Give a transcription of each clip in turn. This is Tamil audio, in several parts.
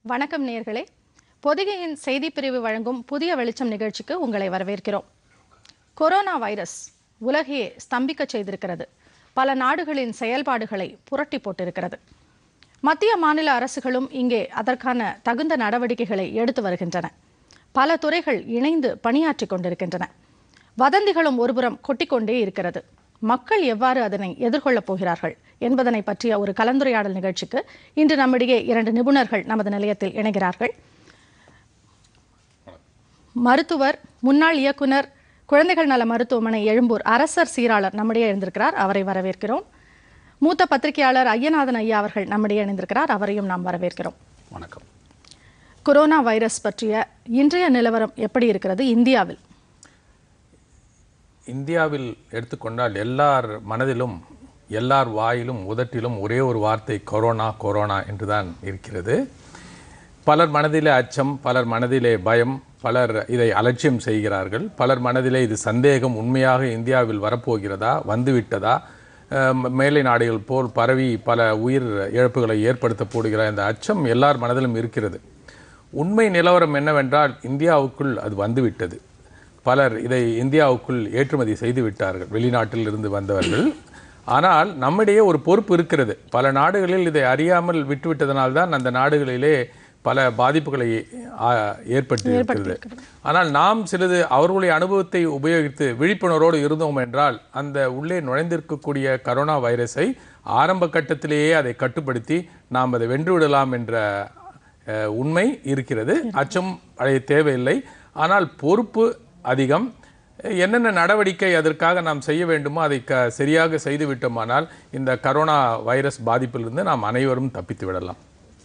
வணக்கம் நேயர்களே பொதிகையின் செய்திப் பிரிவு வழங்கும் புதிய வெளிச்சம் நிகழ்ச்சிக்கு உங்களை வரவேற்கிறோம் கொரோனா வைரஸ் உலகையே ஸ்தம்பிக்கச் செய்திருக்கிறது பல நாடுகளின் செயல்பாடுகளை புரட்டி போட்டிருக்கிறது மத்திய மாநில அரசுகளும் இங்கே அதற்கான தகுந்த நடவடிக்கைகளை எடுத்து வருகின்றன பல துறைகள் இணைந்து பணியாற்றிக் கொண்டிருக்கின்றன வதந்திகளும் ஒருபுறம் கொட்டிக்கொண்டே இருக்கிறது மக்கள் எவ்வாறு அதனை எதிர்கொள்ளப் போகிறார்கள் என்பதனை பற்றிய ஒரு கலந்துரையாடல் நிகழ்ச்சிக்கு இன்று நம்மிடையே இரண்டு நிபுணர்கள் நமது நிலையத்தில் இணைகிறார்கள் மருத்துவர் முன்னாள் இயக்குனர் குழந்தைகள் நல மருத்துவமனை எழும்பூர் அரசர் சீராளர் நம்மிடையே எழுந்திருக்கிறார் அவரை வரவேற்கிறோம் மூத்த பத்திரிகையாளர் ஐயநாதன் ஐயா அவர்கள் நம்மிடையே இணைந்திருக்கிறார் அவரையும் நாம் வரவேற்கிறோம் வணக்கம் கொரோனா வைரஸ் பற்றிய இன்றைய நிலவரம் எப்படி இருக்கிறது இந்தியாவில் இந்தியாவில் எடுத்துக்கொண்டால் எல்லார் மனதிலும் எல்லார் வாயிலும் உதட்டிலும் ஒரே ஒரு வார்த்தை கொரோனா கொரோனா என்றுதான் இருக்கிறது பலர் மனதிலே அச்சம் பலர் மனதிலே பயம் பலர் இதை அலட்சியம் செய்கிறார்கள் பலர் மனதிலே இது சந்தேகம் உண்மையாக இந்தியாவில் வரப்போகிறதா வந்துவிட்டதா அஹ் மேலை நாடுகள் போல் பரவி பல உயிர் இழப்புகளை ஏற்படுத்த போடுகிற இந்த அச்சம் எல்லார் மனதிலும் இருக்கிறது உண்மை நிலவரம் என்னவென்றால் இந்தியாவுக்குள் அது வந்துவிட்டது பலர் இதை இந்தியாவுக்குள் ஏற்றுமதி செய்து விட்டார்கள் வெளிநாட்டில் இருந்து வந்தவர்கள் ஆனால் நம்மிடையே ஒரு பொறுப்பு இருக்கிறது பல நாடுகளில் இதை அறியாமல் விட்டுவிட்டதனால்தான் அந்த நாடுகளிலே பல பாதிப்புகளை ஆ, ஏற்பட்டு இருக்கிறது ஆனால் நாம் சிறிது அவர்களுடைய அனுபவத்தை உபயோகித்து விழிப்புணர்வோடு இருந்தோம் என்றால் அந்த உள்ளே நுழைந்திருக்கக்கூடிய கரோனா வைரஸை ஆரம்ப கட்டத்திலேயே அதை கட்டுப்படுத்தி நாம் அதை வென்று விடலாம் என்ற அஹ், உண்மை இருக்கிறது அச்சம் அடைய தேவையில்லை ஆனால் பொறுப்பு அதிகம் என்னென்ன நடவடிக்கை அதற்காக நாம் செய்ய வேண்டுமோ அதை க சரியாக செய்து விட்டோமானால் இந்த கரோனா வைரஸ் பாதிப்பிலிருந்து நாம் அனைவரும் தப்பித்து விடலாம்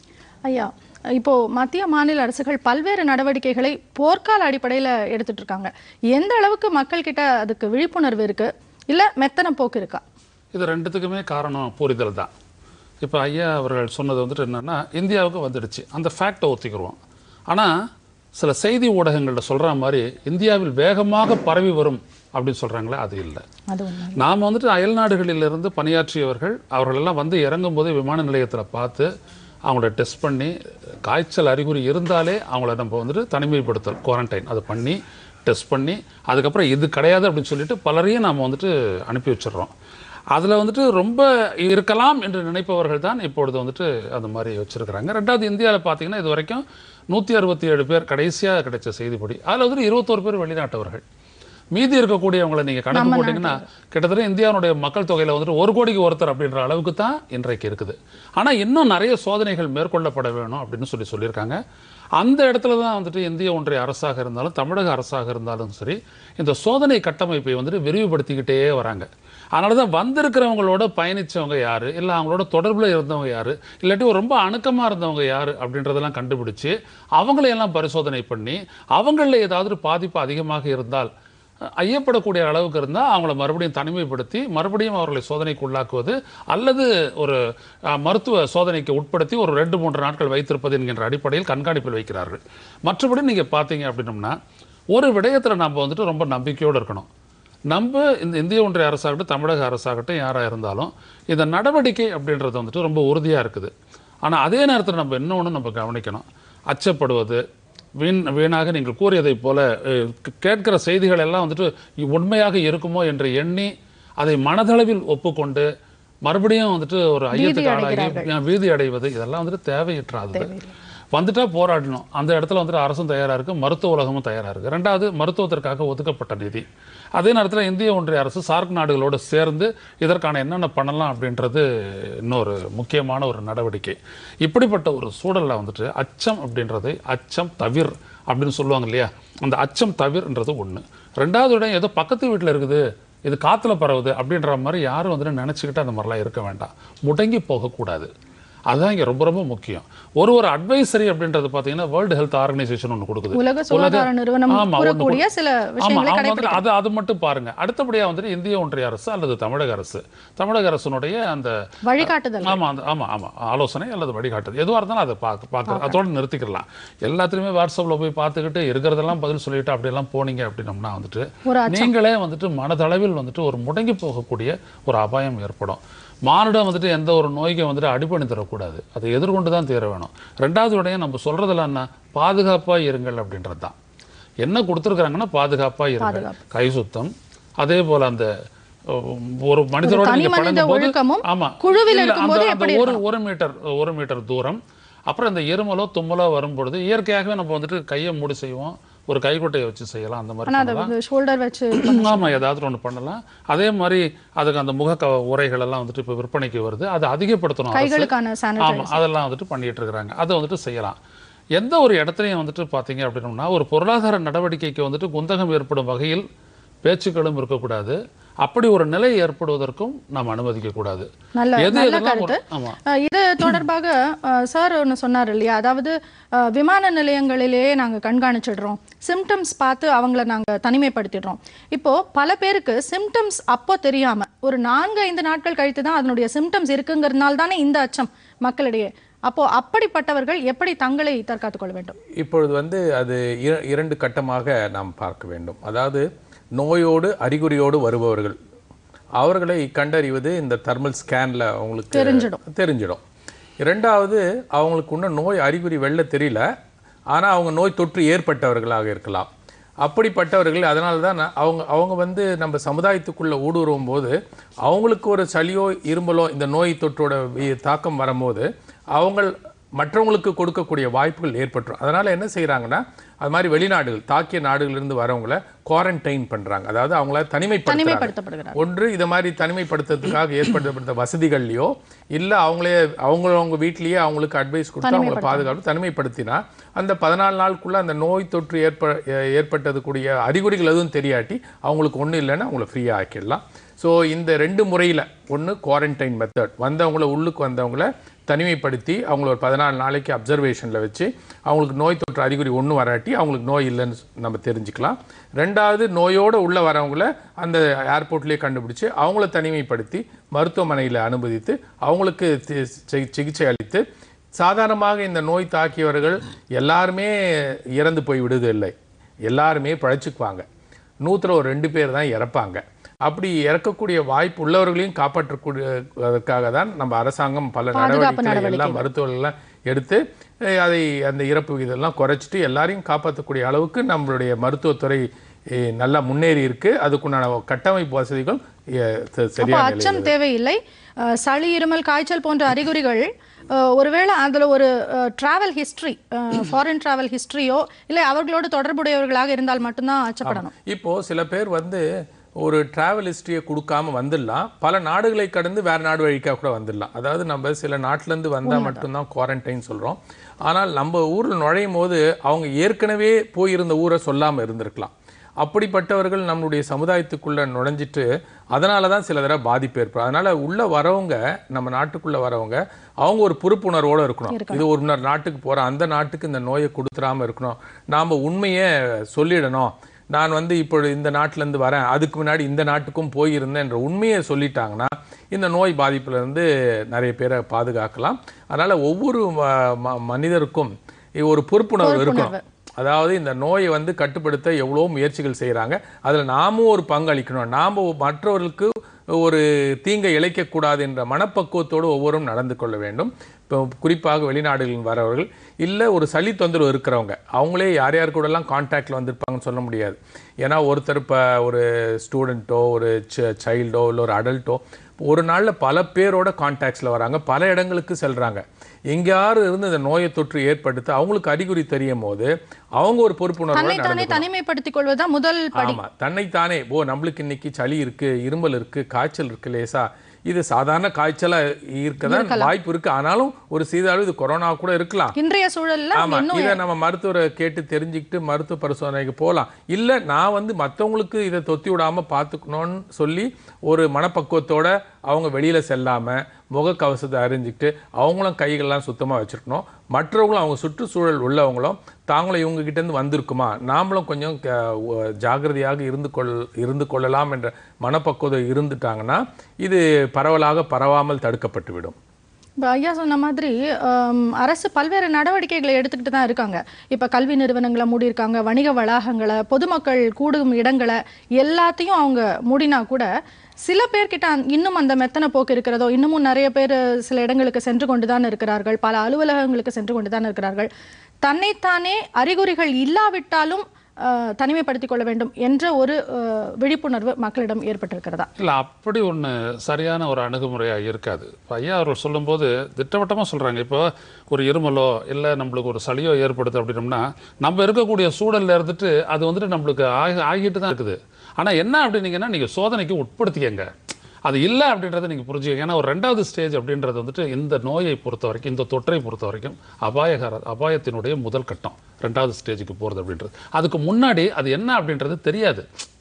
ஐயா இப்போ மத்திய மாநில அரசுகள் பல்வேறு நடவடிக்கைகளை போர்க்கால அடிப்படையில் எடுத்துட்டு இருக்காங்க எந்த அளவுக்கு மக்கள் கிட்ட அதுக்கு விழிப்புணர்வு இருக்கு இல்ல மெத்தன போக்கு இருக்கா இது ரெண்டுத்துக்குமே காரணம் புரிதல் தான் இப்போ ஐயா அவர்கள் சொன்னது வந்துட்டு என்னன்னா இந்தியாவுக்கு வந்துடுச்சு அந்த ஃபேக்டை ஒத்திக்கிருவோம் ஆனால் சில செய்தி ஊடகங்கள்ல சொல்ற மாதிரி இந்தியாவில் வேகமாக பரவி வரும் அப்படின்னு சொல்றாங்களே அது இல்லை அது உண்மை நாம் வந்துட்டு அயல் நாடுகளிலிருந்து பணியாற்றியவர்கள் அவர்கள் எல்லாம் வந்து இறங்கும் போதே விமான நிலையத்தில் பார்த்து அவங்கள டெஸ்ட் பண்ணி காய்ச்சல் அறிகுறி இருந்தாலே அவங்கள நம்ம வந்துட்டு தனிமைப்படுத்தல் குவாரண்டைன் அதை பண்ணி டெஸ்ட் பண்ணி அதுக்கப்புறம் இது கிடையாது அப்படின்னு சொல்லிட்டு பலரையும் நாம் வந்துட்டு அனுப்பி வச்சிடுறோம் அதில் வந்துட்டு ரொம்ப இருக்கலாம் என்று நினைப்பவர்கள் தான் இப்பொழுது வந்துட்டு அந்த மாதிரி வச்சிருக்கிறாங்க ரெண்டாவது இந்தியாவில் பார்த்தீங்கன்னா இது வரைக்கும் நூற்றி அறுபத்தி ஏழு பேர் கடைசியாக கிடைச்ச செய்திப்படி அதில் வந்துட்டு இருபத்தோரு பேர் வெளிநாட்டவர்கள் மீதி இருக்கக்கூடியவங்களை நீங்க கணக்கு போட்டீங்கன்னா கிட்டத்தட்ட இந்தியாவுடைய மக்கள் தொகையில வந்துட்டு ஒரு கோடிக்கு ஒருத்தர் அப்படின்ற அளவுக்கு தான் இன்றைக்கு இருக்குது ஆனா இன்னும் நிறைய சோதனைகள் மேற்கொள்ளப்பட வேணும் அப்படின்னு சொல்லி சொல்லியிருக்காங்க அந்த இடத்துல தான் வந்துட்டு இந்திய ஒன்றிய அரசாக இருந்தாலும் தமிழக அரசாக இருந்தாலும் சரி இந்த சோதனை கட்டமைப்பை வந்துட்டு விரிவுபடுத்திக்கிட்டே வராங்க அதனால தான் வந்திருக்கிறவங்களோட பயணிச்சவங்க யாரு இல்லை அவங்களோட தொடர்பில் இருந்தவங்க யாரு இல்லாட்டி ஒரு ரொம்ப அணுக்கமாக இருந்தவங்க யாரு அப்படின்றதெல்லாம் கண்டுபிடிச்சு அவங்களையெல்லாம் பரிசோதனை பண்ணி அவங்களில் ஏதாவது பாதிப்பு அதிகமாக இருந்தால் ஐயப்படக்கூடிய அளவுக்கு இருந்தால் அவங்கள மறுபடியும் தனிமைப்படுத்தி மறுபடியும் அவர்களை சோதனைக்கு உள்ளாக்குவது அல்லது ஒரு அஹ், மருத்துவ சோதனைக்கு உட்படுத்தி ஒரு ரெண்டு மூன்று நாட்கள் வைத்திருப்பது என்கின்ற அடிப்படையில் கண்காணிப்பில் வைக்கிறார்கள் மற்றபடி நீங்கள் பார்த்தீங்க அப்படின்னம்னா ஒரு விடயத்தில் நம்ம வந்துட்டு ரொம்ப நம்பிக்கையோடு இருக்கணும் நம்ம இந்த இந்திய ஒன்றிய அரசாகட்டும் தமிழக அரசாகட்டும் யாராக இருந்தாலும் இந்த நடவடிக்கை அப்படின்றது வந்துட்டு ரொம்ப உறுதியாக இருக்குது ஆனால் அதே நேரத்தில் நம்ம இன்னொன்று நம்ம கவனிக்கணும் அச்சப்படுவது வீண் வீணாக நீங்கள் கூறியதைப் போல அஹ், கே- கேட்கிற செய்திகள் எல்லாம் வந்துட்டு இ- உண்மையாக இருக்குமோ என்று எண்ணி அதை மனதளவில் ஒப்புக்கொண்டு மறுபடியும் வந்துட்டு ஒரு ஐயத்துக்கு ஆளாகி அஹ், பீதி அடைவது இதெல்லாம் வந்துட்டு தேவையற்றாது வந்துட்டா போராடணும் அந்த இடத்துல வந்துட்டு அரசும் தயாரா இருக்கு மருத்துவ உலகமும் தயாரா இருக்கு ரெண்டாவது மருத்துவத்திற்காக ஒதுக்கப்பட்ட நிதி அதே நேரத்தில் இந்திய ஒன்றிய அரசு சார்க் நாடுகளோடு சேர்ந்து இதற்கான என்னென்ன பண்ணலாம் அப்படின்றது இன்னொரு முக்கியமான ஒரு நடவடிக்கை இப்படிப்பட்ட ஒரு சூழல்ல வந்துட்டு அச்சம் அப்படின்றது அச்சம் தவிர் அப்படின்னு சொல்லுவாங்க இல்லையா அந்த அச்சம் தவிர்ன்றது ஒண்ணு ரெண்டாவது இடம் ஏதோ பக்கத்து வீட்டில் இருக்குது இது காத்துல பரவுது அப்படின்ற மாதிரி யாரும் வந்துட்டு நினச்சிக்கிட்டு அந்த மாதிரிலாம் இருக்க வேண்டாம் முடங்கி போகக்கூடாது அதுதான் இங்க ரொம்ப ரொம்ப முக்கியம் ஒரு ஒரு அட்வைசரி அப்படின்றது பார்த்தீங்கன்னா வேர்ல்டு ஹெல்த் ஆர்கனைசேஷன் ஒன்று கொடுக்குது உலக சுகாதார நிறுவனம் ஆமா, ஒண்ணு கூறக்கூடிய கொடு- சில ஆமா விஷயங்களை அவங்க கடைபிடிக்க வந்துட்டு அது அது மட்டும் பாருங்க அடுத்தபடியா வந்துட்டு இந்திய ஒன்றிய அரசு அல்லது தமிழக அரசு தமிழக அரசினுடைய அந்த வழிகாட்டுதல் ஆமா அந்த ஆமா ஆமா ஆலோசனை அல்லது வழிகாட்டுது எதுவா இருந்தாலும் அதை பார்க்க பார்க்க அதோட நிறுத்திக்கலாம் எல்லாத்துலயுமே வாட்ஸ்அப்ல போய் பார்த்துக்கிட்டு இருக்கிறதெல்லாம் பதில் சொல்லிட்டு அப்படியெல்லாம் போனீங்க அப்படின்னம்னா வந்துட்டு ஒரு அச்சம். நீங்களே வந்துட்டு மனதளவில் வந்துட்டு ஒரு முடங்கி போகக்கூடிய ஒரு அபாயம் ஏற்படும் மானுடம் வந்துட்டு எந்த ஒரு நோய்க்கும் வந்துட்டு அடிப்பணி தரக்கூடாது அதை எதிர்கொண்டு தான் தீர வேணும் ரெண்டாவது விடையும் நம்ம சொல்றதுல என்ன பாதுகாப்பா இருங்கள் அப்படின்றது தான் என்ன கொடுத்துருக்காங்கன்னா பாதுகாப்பா இருங்கள் கை சுத்தம் அதே போல அந்த அஹ், ஒரு மனிதரோட தனி நீங்க மனித பழகும்போது ஒழுக்கமும் ஆமா குழுவில் இல்ல, இருக்கும்போது அந்த- அந்த எப்படி ஒரு ஒரு மீட்டர் ஒரு மீட்டர் தூரம் அப்புறம் இந்த இருமலோ தும்மலோ வரும்பொழுது இயற்கையாகவே நம்ம வந்துட்டு கையை மூடி செய்வோம் ஒரு கைக்குட்டையை வச்சு செய்யலாம் அந்த மாதிரி ஆனா அதை பண்ணலாம். வந்து ஷோல்டர் வச்சு ஆமா ஏதாவது ஒன்று பண்ணலாம் அதே மாதிரி அதுக்கு அந்த முக க- உரைகள் எல்லாம் வந்துட்டு இப்போ விற்பனைக்கு வருது அதை அதிகப்படுத்தணும் அரசு. கைகளுக்கான ஆமா சானிடைசர் அதெல்லாம் வந்துட்டு பண்ணிட்டு இருக்கிறாங்க அதை வந்துட்டு செய்யலாம் எந்த ஒரு இடத்துலையும் வந்துட்டு பார்த்தீங்க அப்படின்னோம்னா ஒரு பொருளாதார நடவடிக்கைக்கு வந்துட்டு குந்தகம் ஏற்படும் வகையில் பேச்சுக்களும் இருக்கக்கூடாது அப்படி ஒரு நிலை ஏற்படுவதற்கும் நாம் அனுமதிக்க கூடாது நல்ல எது நல்ல எதெல்லாம் கருத்து ஒரு- ஆமா அஹ் இது தொடர்பாக அஹ், சார் ஒன்று சொன்னார் இல்லையா அதாவது அஹ், விமான நிலையங்களிலேயே நாங்கள் கண்காணிச்சிடுறோம் சிம்டம்ஸ் பார்த்து அவங்கள நாங்கள் தனிமைப்படுத்திடுறோம் இப்போ பல பேருக்கு சிம்டம்ஸ் அப்போ தெரியாம ஒரு நான்கு ஐந்து நாட்கள் கழித்து தான் அதனுடைய சிம்டம்ஸ் இருக்குங்கிறதுனால தானே இந்த அச்சம் மக்களிடையே அப்போ அப்படிப்பட்டவர்கள் எப்படி தங்களை தற்காத்துக் கொள்ள வேண்டும் இப்பொழுது வந்து அது இர- இரண்டு கட்டமாக நாம் பார்க்க வேண்டும் அதாவது நோயோடு அறிகுறியோடு வருபவர்கள் அவர்களை கண்டறிவது இந்த தெர்மல் ஸ்கேன்ல அவங்களுக்கு தெரிஞ்சிடும். தெரிஞ்சிடும் இரண்டாவது அவங்களுக்கு இன்னும் நோய் அறிகுறி வெளில தெரியல ஆனா அவங்க நோய் தொற்று ஏற்பட்டவர்களாக இருக்கலாம் அப்படிப்பட்டவர்கள் அதனால தான் நான் அவங்க அவங்க வந்து நம்ம சமுதாயத்துக்குள்ள ஊடுருவும் போது அவங்களுக்கு ஒரு சளியோ இருமலோ இந்த நோய் தொற்றோட வி- தாக்கம் வரும்போது அவங்க மற்றவங்களுக்கு கொடுக்கக்கூடிய வாய்ப்புகள் ஏற்பட்டுரும் அதனால என்ன செய்றாங்கன்னா அது மாதிரி வெளிநாடுகள் தாக்கிய நாடுகளிலிருந்து வரவங்கள குவாரண்டைன் பண்றாங்க அதாவது அவங்கள தனிமைப்படுத்துறாங்க தனிமைப்படுத்தப்படுகிறார் ஒன்று இதை மாதிரி தனிமைப்படுத்துறதுக்காக ஏற்படுத்தப்பட்ட வசதிகள்லையோ இல்ல அவங்களே அவங்க அவங்க வீட்லயே அவங்களுக்கு அட்வைஸ் கொடுத்து அவங்கள பாதுகாப்பு தனிமைப்படுத்தினா அந்த பதினாலு நாளுக்குள்ள அந்த நோய் தொற்று ஏற்ப ஏ- ஏற்பட்டது கூடிய அறிகுறிகள் எதுவும் தெரியாட்டி அவங்களுக்கு ஒண்ணும் இல்லைன்னா அவங்கள ஃப்ரீயாக ஆக்கிடலாம் ஸோ இந்த ரெண்டு முறையில் ஒன்று குவாரண்டைன் மெத்தட் வந்தவங்கள உள்ளுக்கு வந்தவங்கள தனிமைப்படுத்தி அவங்கள ஒரு பதினாலு நாளைக்கு அப்சர்வேஷனில் வச்சு அவங்களுக்கு நோய் தொற்று அறிகுறி ஒன்றும் வராட்டி அவங்களுக்கு நோய் இல்லைன்னு நம்ம தெரிஞ்சுக்கலாம் ரெண்டாவது நோயோடு உள்ள வரவங்கள அந்த ஏர்போர்ட்லேயே கண்டுபிடிச்சு அவங்கள தனிமைப்படுத்தி மருத்துவமனையில் அனுமதித்து அவங்களுக்கு தி- சி- சிகிச்சை அளித்து சாதாரணமாக இந்த நோய் தாக்கியவர்கள் எல்லாருமே இறந்து போய் விடுவதில்லை எல்லாருமே பழைச்சுக்குவாங்க நூற்றுல ஒரு ரெண்டு பேர் தான் இறப்பாங்க அப்படி இறக்கக்கூடிய வாய்ப்பு உள்ளவர்களையும் காப்பாற்றக்கூடியதற்காக தான் நம்ம அரசாங்கம் பல பாதுகாப்பு நடவடிக்கைகள் எல்லாம் மருத்துவர்கள் எல்லாம் எடுத்து அஹ், அதை அந்த இறப்பு விகிதம்லாம் குறைச்சிட்டு எல்லாரையும் காப்பாற்றக்கூடிய அளவுக்கு நம்மளுடைய மருத்துவத்துறை அஹ், நல்லா முன்னேறி இருக்கு அதுக்குண்டான கட்டமைப்பு வசதிகள் அஹ், ச- அப்போ சரியான நிலையில் அச்சம் தேவையில்லை அஹ், சளி இருமல் காய்ச்சல் போன்ற அறிகுறிகள் அஹ், ஒருவேளை அதுல ஒரு டிராவல் ஹிஸ்டரி ஃபாரின் டிராவல் ஹிஸ்டரியோ இல்லை அவர்களோடு தொடர்புடையவர்களாக இருந்தால் மட்டும்தான் அச்சப்படணும் இப்போ சில பேர் வந்து ஒரு டிராவல் ஹிஸ்டரியை கொடுக்காம வந்துடலாம் பல நாடுகளை கடந்து வேற நாடு வழிக்காக கூட வந்துடலாம் அதாவது நம்ம சில நாட்டுல இருந்து வந்தா மட்டும்தான் குவாரண்டைன் சொல்றோம் ஆனால் நம்ம ஊர்ல நுழையும் போது அவங்க ஏற்கனவே போயிருந்த ஊரை சொல்லாம இருந்திருக்கலாம் அப்படிப்பட்டவர்கள் நம்மளுடைய சமுதாயத்துக்குள்ள நுழைஞ்சிட்டு அதனால தான் சில தடவை பாதிப்பு ஏற்படும் அதனால உள்ள வரவங்க நம்ம நாட்டுக்குள்ள வரவங்க அவங்க ஒரு பொறுப்புணர்வோட இருக்கணும் இது ஒரு இன்னொரு நாட்டுக்கு போறோம் அந்த நாட்டுக்கு இந்த நோயை கொடுத்துறாம இருக்கணும் நாம உண்மையை சொல்லிடணும் நான் வந்து இப்போ இந்த நாட்டுல இருந்து வரேன் அதுக்கு முன்னாடி இந்த நாட்டுக்கும் போயிருந்தேன்ற உண்மையை சொல்லிட்டாங்கன்னா இந்த நோய் பாதிப்புல இருந்து நிறைய பேரை பாதுகாக்கலாம் அதனால ஒவ்வொரு ம- ம- மனிதருக்கும் ஒரு பொறுப்புணர்வு இருக்கணும் அதாவது இந்த நோயை வந்து கட்டுப்படுத்த எவ்வளோ முயற்சிகள் செய்கிறாங்க அதில் நாமும் ஒரு பங்களிக்கணும் நாம் மற்றவர்களுக்கு ஒரு தீங்கை இழைக்கக்கூடாது என்ற மனப்பக்குவத்தோடு ஒவ்வொருவரும் நடந்து கொள்ள வேண்டும் இப்போ குறிப்பாக வெளிநாடுகளில் வரவர்கள் இல்லை ஒரு சளி தொந்தரவு இருக்கிறவங்க அவங்களே யார் யார் கூடலாம் கான்டாக்டில் வந்திருப்பாங்கன்னு சொல்ல முடியாது ஏன்னா ஒருத்தர் இப்போ ஒரு ஸ்டூடெண்ட்டோ ஒரு சைல்டோ இல்லை ஒரு அடல்ட்டோ ஒரு நாளில் பல பேரோட கான்டாக்ட்ஸில் வராங்க பல இடங்களுக்கு செல்றாங்க எங்கேயாரு இருந்து இந்த நோயை தொற்று ஏற்படுத்த அவங்களுக்கு அறிகுறி தெரியும் போது அவங்க ஒரு பொறுப்புணர்வோட தன்னைத்தானே நடந்து தனிமைப்படுத்திக் கொள்வதுதான் முதல் படி ஆமா தன்னைத்தானே ஓ நம்மளுக்கு இன்னைக்கு சளி இருக்கு இருமல் இருக்கு காய்ச்சல் இருக்கு லேசா இது சாதாரண காய்ச்சலா இருக்கதான் வாய்ப்பு இருக்கு ஆனாலும் ஒரு சீதாளவு இது கொரோனா கூட இருக்கலாம் இன்றைய சூழல்ல ஆமா இன்னும் இதை நம்ம மருத்துவரை கேட்டு தெரிஞ்சுக்கிட்டு மருத்துவ பரிசோதனைக்கு போகலாம் இல்ல நான் வந்து மத்தவங்களுக்கு இதை தொத்தி விடாம பார்த்துக்கணும்னு சொல்லி ஒரு மனப்பக்குவத்தோட அவங்க வெளியில செல்லாம முகக்கவசத்தை அறிஞ்சிக்கிட்டு அவங்களும் கைகள்லாம் சுத்தமா வச்சிருக்கணும் மற்றவங்களும் அவங்க சுற்றுச்சூழல் உள்ளவங்களும் தாங்களும் இவங்க கிட்ட இருந்து வந்திருக்குமா நாமளும் கொஞ்சம் க- ஒ- ஜாக்கிரதையாக இருந்து கொள் இருந்து கொள்ளலாம் என்ற மனப்பக்குவம் இருந்துட்டாங்கன்னா இது பரவலாக பரவாமல் தடுக்கப்பட்டு விடும் இப்போ ஐயா சொன்ன மாதிரி ஆம், அரசு பல்வேறு நடவடிக்கைகளை எடுத்துக்கிட்டு தான் இருக்காங்க இப்போ கல்வி நிறுவனங்களை மூடியிருக்காங்க வணிக வளாகங்களை பொதுமக்கள் கூடும் இடங்களை எல்லாத்தையும் அவங்க மூடினா கூட சில பேர்கிட்ட அந்த- இன்னும் அந்த மெத்தன போக்கு இருக்கிறதோ இன்னமும் நிறைய பேர் சில இடங்களுக்கு சென்று கொண்டுதான் இருக்கிறார்கள் பல அலுவலகங்களுக்கு சென்று கொண்டுதான் இருக்கிறார்கள் தன்னைத்தானே அறிகுறிகள் இல்லாவிட்டாலும் அஹ், தனிமைப்படுத்திக் கொள்ள வேண்டும் என்ற ஒரு அஹ், விழிப்புணர்வு மக்களிடம் ஏற்பட்டிருக்கிறதா இல்லை அப்படி ஒன்று சரியான ஒரு அணுகுமுறையாக இருக்காது இப்போ ஐயா அவர்கள் சொல்லும்போது திட்டவட்டமாக சொல்கிறாங்க இப்போ ஒரு இருமலோ இல்லை நம்மளுக்கு ஒரு சளியோ ஏற்படுது அப்படின்னம்னா நம்ம இருக்கக்கூடிய சூழல்ல இருந்துட்டு அது வந்துட்டு நம்மளுக்கு ஆகி ஆகிட்டு தான் இருக்குது ஆனால் என்ன அப்படின்னீங்கன்னா நீங்கள் சோதனைக்கு உட்படுத்திக்கங்க அது இல்லை அப்படின்றத நீங்கள் புரிஞ்சுக்கங்க ஏன்னா ஒரு ரெண்டாவது ஸ்டேஜ் அப்படின்றது வந்துட்டு இந்த நோயை பொறுத்த வரைக்கும் இந்த தொற்றை பொறுத்த வரைக்கும் அபாயகர அபாயத்தினுடைய முதல் கட்டம் ரெண்டாவது ஸ்டேஜுக்கு போகிறது அப்படின்றது அதுக்கு முன்னாடி அது என்ன அப்படின்றது தெரியாது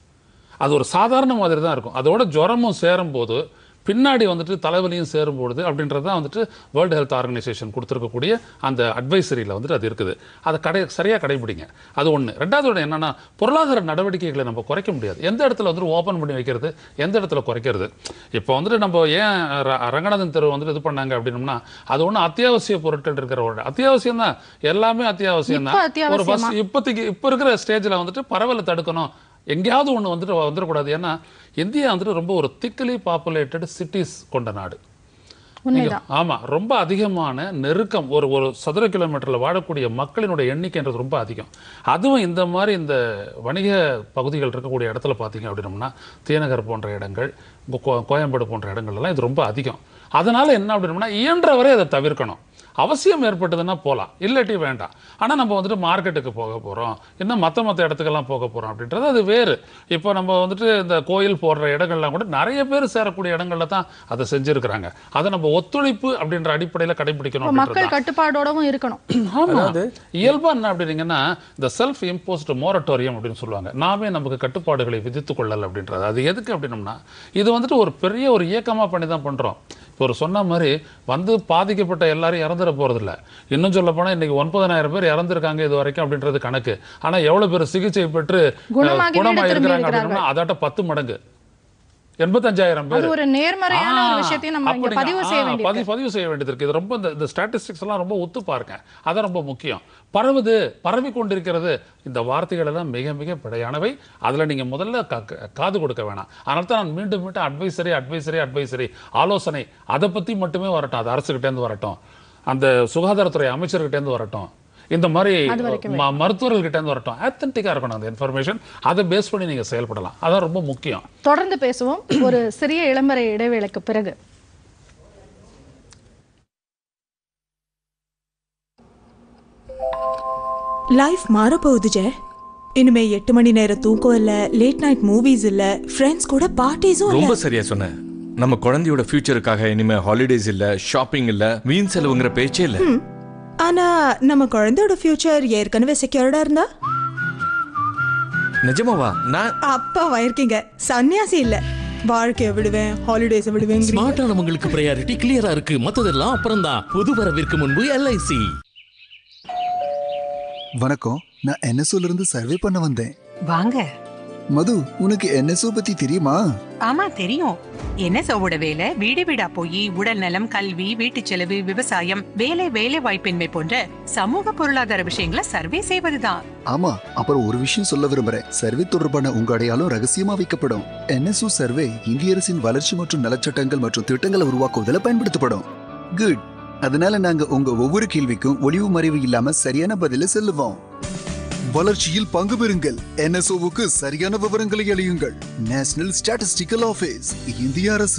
அது ஒரு சாதாரண மாதிரி தான் இருக்கும் அதோட ஜுரமும் சேரும்போது பின்னாடி வந்துட்டு தலைவலியும் சேரும்பொழுது அப்படின்றது தான் வந்துட்டு வேர்ல்டு ஹெல்த் ஆர்கனைசேஷன் கொடுத்துருக்கக்கூடிய அந்த அட்வைசரியில் வந்துட்டு அது இருக்குது அதை கடை சரியாக கடைபிடிங்க அது ஒன்று ரெண்டாவது ஒன்று என்னன்னா பொருளாதார நடவடிக்கைகளை நம்ம குறைக்க முடியாது எந்த இடத்துல வந்துட்டு ஓப்பன் பண்ணி வைக்கிறது எந்த இடத்துல குறைக்கிறது இப்போ வந்துட்டு நம்ம ஏன் ர- ரங்கநாதன் தெரு வந்துட்டு இது பண்ணாங்க அப்படின்னம்னா அது ஒன்றும் அத்தியாவசிய பொருட்கள் இருக்கிற ஒரு அத்தியாவசியம் தான் எல்லாமே அத்தியாவசியம் இப்ப தான் ஒரு பஸ் அத்தியாவசியமா? இப்போதைக்கு இப்போ இருக்கிற ஸ்டேஜில் வந்துட்டு பரவலை தடுக்கணும் எங்கேயாவது ஒன்று வந்துட்டு வந்துடக்கூடாது ஏன்னா இந்தியா வந்துட்டு ரொம்ப ஒரு திக்கலி பாப்புலேட்டட் சிட்டிஸ் கொண்ட நாடு உண்மைதான் ஆமா ரொம்ப அதிகமான நெருக்கம் ஒரு ஒரு சதுர கிலோமீட்டர்ல வாழக்கூடிய மக்களினுடைய எண்ணிக்கைன்றது ரொம்ப அதிகம் அதுவும் இந்த மாதிரி இந்த வணிக பகுதிகள் இருக்கக்கூடிய இடத்துல பார்த்தீங்க அப்படின்னம்னா தீநகர் போன்ற இடங்கள் கோ- கோ- கோயம்பேடு போன்ற இடங்கள்லாம் இது ரொம்ப அதிகம் அதனால என்ன அப்படின்னம்னா இயன்றவரை அதை தவிர்க்கணும் அவசியம் ஏற்பட்டதுன்னா போகலாம் இல்லாட்டி வேண்டாம் ஆனால் நம்ம வந்துட்டு மார்க்கெட்டுக்கு போக போகிறோம் இன்னும் மற்ற மற்ற இடத்துக்கெல்லாம் போக போகிறோம் அப்படின்றது அது வேறு இப்போ நம்ம வந்துட்டு இந்த கோயில் போடுற இடங்கள்லாம் கூட நிறைய பேர் சேரக்கூடிய இடங்கள்ல தான் அதை செஞ்சுருக்கிறாங்க அதை நம்ம ஒத்துழைப்பு அப்படின்ற அடிப்படையில் கடைபிடிக்கணும் இப்ப அப்படின்றது மக்கள் கட்டுப்பாடோடவும் இருக்கணும் ஆமா இயல்பா என்ன அப்படின்னீங்கன்னா இந்த செல்ஃப் இம்போஸ்ட் மோரட்டோரியம் அப்படின்னு சொல்லுவாங்க நாமே நமக்கு கட்டுப்பாடுகளை விதித்துக் கொள்ளல் அப்படின்றது அது எதுக்கு அப்படின்னம்னா இது வந்துட்டு ஒரு பெரிய ஒரு இயக்கமா பண்ணி தான் பண்றோம் இப்போ ஒரு சொன்ன மாதிரி வந்து பாதிக்கப்பட்ட எல்லாரும் இறந்துட போறதில்ல இன்னும் சொல்ல போனா இன்னைக்கு ஒன்பதனாயிரம் பேர் இறந்திருக்காங்க இது வரைக்கும் அப்படின்றது கணக்கு ஆனா எவ்வளவு பேர் சிகிச்சை பெற்று அஹ், குணமாகி குணமா வீடு திரும்பி இருக்கிறாங்க அப்படின்னா அதாட்ட பத்து மடங்கு எண்பத்தஞ்சாயிரம் பேர் அது ஒரு நேர்மறையான ஒரு ஆ, விஷயத்தையும் நம்ம இங்க அப்படிங்க. பதிவு செய்ய ஆ, வேண்டியது பதிவு பதிவு செய்ய வேண்டியது இருக்கு இது ரொம்ப இந்த இந்த ஸ்டாட்டிஸ்டிக்ஸ் எல்லாம் ரொம்ப ஒத்து பாருங்க அதான் ரொம்ப முக்கியம் பரவுது பரவி கொண்டிருக்கிறது இந்த வார்த்தைகள் எல்லாம் மிக மிக பிழையானவை அதுல நீங்க முதல்ல கா- கா- காது கொடுக்க வேணாம் அதனால தான் நான் மீண்டும் மீண்டும் அட்வைசரி அட்வைசரி அட்வைசரி ஆலோசனை அதை பத்தி மட்டுமே வரட்டும் அது அரசுகிட்ட இருந்து வரட்டும் அந்த சுகாதாரத்துறை அமைச்சர்கிட்ட இருந்து வரட்டும் இந்த மாதிரி அது வரைக்கும் ம- மருத்துவர்கள்கிட்ட இருந்து வரட்டும் ஆத்தன்டிக்கா இருக்கணும் அந்த இன்ஃபர்மேஷன் அதை பேஸ் பண்ணி நீங்க செயல்படலாம் அதான் ரொம்ப முக்கியம் தொடர்ந்து பேசுவோம் ஒரு சிறிய இளம்பரை இடைவேளைக்கு பிறகு லைஃப் மாறப்போகுது ஜெ இனிமே எட்டு மணி நேரம் தூக்கம் இல்ல லேட் நைட் மூவிஸ் இல்ல ஃப்ரெண்ட்ஸ் கூட பார்ட்டிஸும் இல்ல ரொம்ப சரியா சொன்ன நம்ம குழந்தையோட ஃபியூச்சருக்காக இனிமே ஹாலிடேஸ் இல்ல ஷாப்பிங் இல்ல வீண் செலவுங்கிற பேச்சே இல்ல ஆனா நம்ம குழந்தையோட ஃபியூச்சர் ஏற்கனவே செக்யூர்டா இருந்தா நிஜமாவா நான் அப்பாவா இருக்கீங்க சன்னியாசி இல்ல வாழ்க்கைய விடுவேன் ஹாலிடேஸை விடுவேன் ஸ்மார்ட்டானவங்களுக்கு ப்ரையாரிட்டி கிளியரா இருக்கு மத்ததெல்லாம் அப்புறம்தான் புது வரவிற்கு முன்பு எல்ஐசி வணக்கம் நான் என்எஸ்ஓல இருந்து சர்வே பண்ண வந்தேன் வாங்க மது உனக்கு என்எஸ்ஓ பத்தி தெரியுமா ஆமா தெரியும் என்எஸ்ஓவோட வேலை வீடு வீடா போய் உடல் நலம் கல்வி வீட்டு செலவு விவசாயம் வேலை வேலை வாய்ப்பின்மை போன்ற சமூக பொருளாதார விஷயங்களை சர்வே செய்வதுதான் ஆமா அப்புறம் ஒரு விஷயம் சொல்ல விரும்புறேன் சர்வே தொடர்பான உங்க அடையாளம் ரகசியமா வைக்கப்படும் என்எஸ்ஓ சர்வே இந்திய அரசின் வளர்ச்சி மற்றும் நலச்சட்டங்கள் மற்றும் திட்டங்களை உருவாக்குவதில் பயன்படுத்தப்படும் குட் அதனால நாங்க உங்க ஒவ்வொரு கேள்விக்கும் ஒளிவு மறைவு இல்லாம சரியான பதில சொல்லுவோம் வளர்ச்சியில் பங்கு பெறுங்கள் என்எஸ்ஓவுக்கு சரியான விவரங்களை அளியுங்கள் நேஷனல் ஸ்டாட்டிஸ்டிக்கல் ஆபீஸ் இந்திய அரசு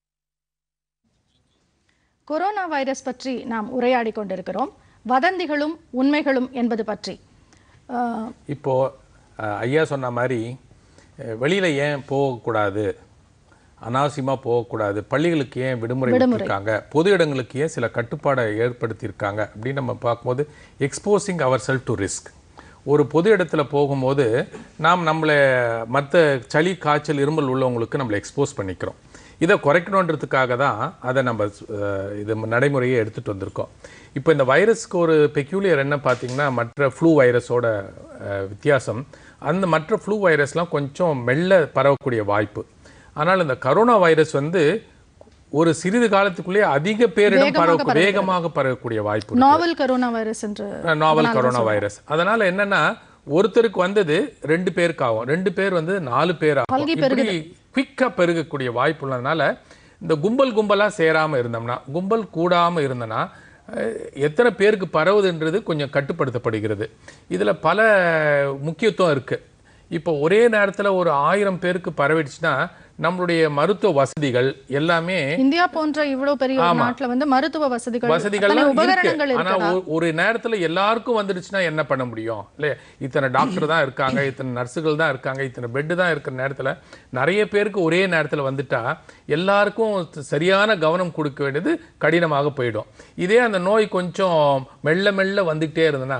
கொரோனா வைரஸ் பற்றி நாம் உரையாடி கொண்டிருக்கிறோம் வதந்திகளும் உண்மைகளும் என்பது பற்றி அஹ், இப்போ அஹ், ஐயா சொன்ன மாதிரி அஹ், வெளியில ஏன் போகக்கூடாது அனாவசியமா போகக்கூடாது பள்ளிகளுக்கு ஏன் விடுமுறை விட்டுருக்காங்க பொது இடங்களுக்கு ஏன் சில கட்டுப்பாடை ஏற்படுத்தியிருக்காங்க அப்படின்னு நம்ம பார்க்கும்போது எக்ஸ்போசிங் அவர் செல் டு ரிஸ்க் ஒரு பொது இடத்துல போகும்போது நாம் நம்மளை மற்ற சளி காய்ச்சல் இருமல் உள்ளவங்களுக்கு நம்மளை எக்ஸ்போஸ் பண்ணிக்கிறோம் இதை குறைக்கணுன்றதுக்காக தான் அதை நம்ம அஹ், இது நடைமுறையை எடுத்துகிட்டு வந்திருக்கோம் இப்போ இந்த வைரஸ்க்கு ஒரு பெக்யூலியர் என்ன பார்த்தீங்கன்னா மற்ற ஃப்ளூ வைரஸோட அஹ், வித்தியாசம் அந்த மற்ற ஃப்ளூ வைரஸ்லாம் கொஞ்சம் மெல்ல பரவக்கூடிய வாய்ப்பு ஆனால் இந்த கரோனா வைரஸ் வந்து ஒரு சிறிது காலத்துக்குள்ளே அதிக பேரிடம் வேகமாக பரவ பரவுகிறது. வேகமாக பரவக்கூடிய வாய்ப்பு இருக்கு. நாவல் கரோனா வைரஸ் என்று நாவல் அதனால கரோனா தான் வைரஸ் அதனால என்னன்னா ஒருத்தருக்கு வந்தது ரெண்டு பேருக்கு ஆகும் ரெண்டு பேர் வந்து நாலு பேர் ஆகும் பல்கி இப்படி குயிக்காக பெருகக்கூடிய வாய்ப்பு உள்ளதுனால இந்த கும்பல் கும்பலாக சேராமல் இருந்தோம்னா கும்பல் கூடாமல் இருந்தோன்னா அஹ், எத்தனை பேருக்கு பரவுதுன்றது கொஞ்சம் கட்டுப்படுத்தப்படுகிறது இதில் பல முக்கியத்துவம் இருக்குது இப்போ ஒரே நேரத்தில் ஒரு ஆயிரம் பேருக்கு பரவிடுச்சுன்னா நம்மளுடைய மருத்துவ வசதிகள் எல்லாமே இந்தியா போன்ற இவ்வளவு பெரிய ஒரு நாட்டுல வந்து மருத்துவ வசதிகள் வசதிகள்லாம் அத்தனை இருக்கு உபகரணங்கள் ஆனா இருக்கா ஒரு- ஒரு நேரத்துல எல்லாருக்கும் வந்துடுச்சுன்னா என்ன பண்ண முடியும் இல்லையா இத்தனை டாக்டர் தான் இருக்காங்க இத்தனை நர்ஸுகள் தான் இருக்காங்க இத்தனை பெட்டு தான் இருக்கிற நேரத்துல நிறைய பேருக்கு ஒரே நேரத்துல வந்துட்டா எல்லாருக்கும் சரியான கவனம் கொடுக்க வேண்டியது கடினமாக போயிடும் இதே அந்த நோய் கொஞ்சம் மெல்ல மெல்ல வந்துகிட்டே இருந்ததுன்னா